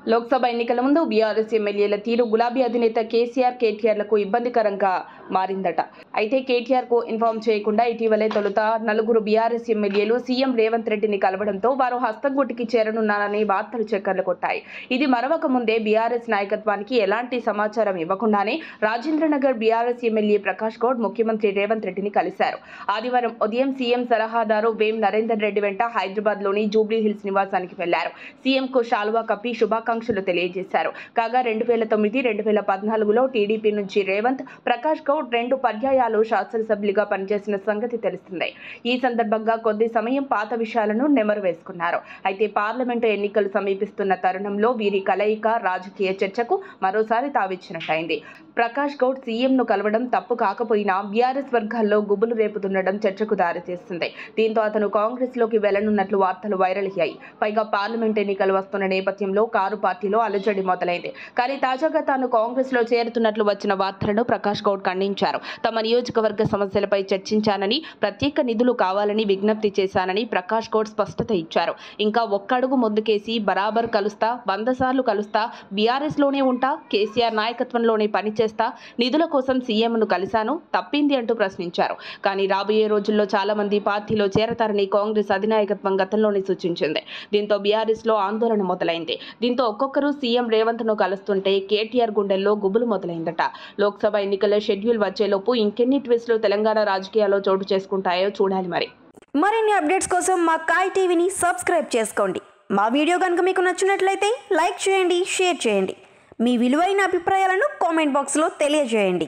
లోక్సభ ఎన్నికల ముందు బీఆర్ఎస్ ఎమ్మెల్యేల తీరు గులాబీ అధినేత కేసీఆర్ కేటీఆర్లకు ఇబ్బందికరంగా మారిందట అయితే కేటీఆర్ కు ఇన్ఫార్మ్ చేయకుండా ఇటీవలే తొలుత నలుగురు బీఆర్ఎస్ ఎమ్మెల్యేలు సీఎం రేవంత్ రెడ్డిని కలవడంతో వారు హస్తంగుటికి చేరనున్నారని వార్తలు చక్కర్లు కొట్టాయి ఇది మరవక ముందే బీఆర్ఎస్ నాయకత్వానికి ఎలాంటి సమాచారం ఇవ్వకుండానే రాజేంద్రనగర్ బీఆర్ఎస్ ఎమ్మెల్యే ప్రకాష్ గౌడ్ ముఖ్యమంత్రి రేవంత్ రెడ్డిని కలిశారు ఆదివారం ఉదయం సీఎం సలహాదారు వేం నరేందర్ రెడ్డి వెంట హైదరాబాద్ లోని జూబ్లీ హిల్స్ నివాసానికి వెళ్లారు సీఎం కు శాలువా కప్పి శుభాకాంక్షలు తెలియజేశారు కాగా రెండు వేల తొమ్మిది రెండు వేల పద్నాలుగులో టీడీపీ నుంచి రేవంత్ ప్రకాష్ గౌడ్ రెండు పర్యాయాలు శాసనసభ్యులుగా పనిచేసిన సంగతి తెలిసిందే ఈ సందర్భంగా కొద్ది సమయం పాత విషయాలను నెమరు వేసుకున్నారు అయితే పార్లమెంటు ఎన్నికలు సమీపిస్తున్న తరుణంలో వీరి కలయిక రాజకీయ చర్చకు మరోసారి తావిచ్చినట్టయింది ప్రకాష్ గౌడ్ సీఎంను కలవడం తప్పు కాకపోయినా బీఆర్ఎస్ వర్గాల్లో గుబులు రేపుతుండడం చర్చకు దారితీస్తుంది దీంతో అతను కాంగ్రెస్ లోకి వెళ్లనున్నట్లు వార్తలు వైరల్ అయ్యాయి పైగా పార్లమెంట్ ఎన్నికలు వస్తున్న నేపథ్యంలో కారు పార్టీలో అలజడి మొదలైంది కానీ తాజాగా తాను కాంగ్రెస్ లో చేరుతున్నట్లు వచ్చిన వార్తలను ప్రకాష్ గౌడ్ ఖండించారు తమ నియోజకవర్గ సమస్యలపై చర్చించానని ప్రత్యేక నిధులు కావాలని విజ్ఞప్తి చేశానని ప్రకాష్ గౌడ్ స్పష్టత ఇచ్చారు ఇంకా ఒక్కడుగు ముందుకేసి బరాబర్ కలుస్తా వంద సార్లు కలుస్తా బీఆర్ఎస్ లోనే ఉంటా కేసీఆర్ నాయకత్వంలోనే పనిచేస్తా నిధుల కోసం సీఎంను కలిశాను తప్పింది అంటూ ప్రశ్నించారు కానీ రాబోయే రోజుల్లో చాలా మంది పార్టీలో చేరతారని కాంగ్రెస్ అధినాయకత్వం గతంలోనే సూచించింది దీంతో బీఆర్ఎస్ లో ఆందోళన మొదలైంది దీంతో ఒక్కొక్కరు సీఎం రేవంత్ ను కలుస్తుంటే కేటీఆర్ గుండెల్లో గుబులు మొదలైందట లోక్సభ ఎన్నికల షెడ్యూల్ వచ్చేలోపు ఇంకెన్ని ట్విస్టులు తెలంగాణ రాజకీయాల్లో చోటు చేసుకుంటాయో చూడాలి మరి మరిన్ని అప్డేట్స్ కోసం మా కాయ్ టీవీని సబ్స్క్రైబ్ చేసుకోండి మా వీడియో కనుక మీకు నచ్చినట్లయితే లైక్ చేయండి షేర్ చేయండి మీ విలువైన అభిప్రాయాలను కామెంట్ బాక్స్లో తెలియజేయండి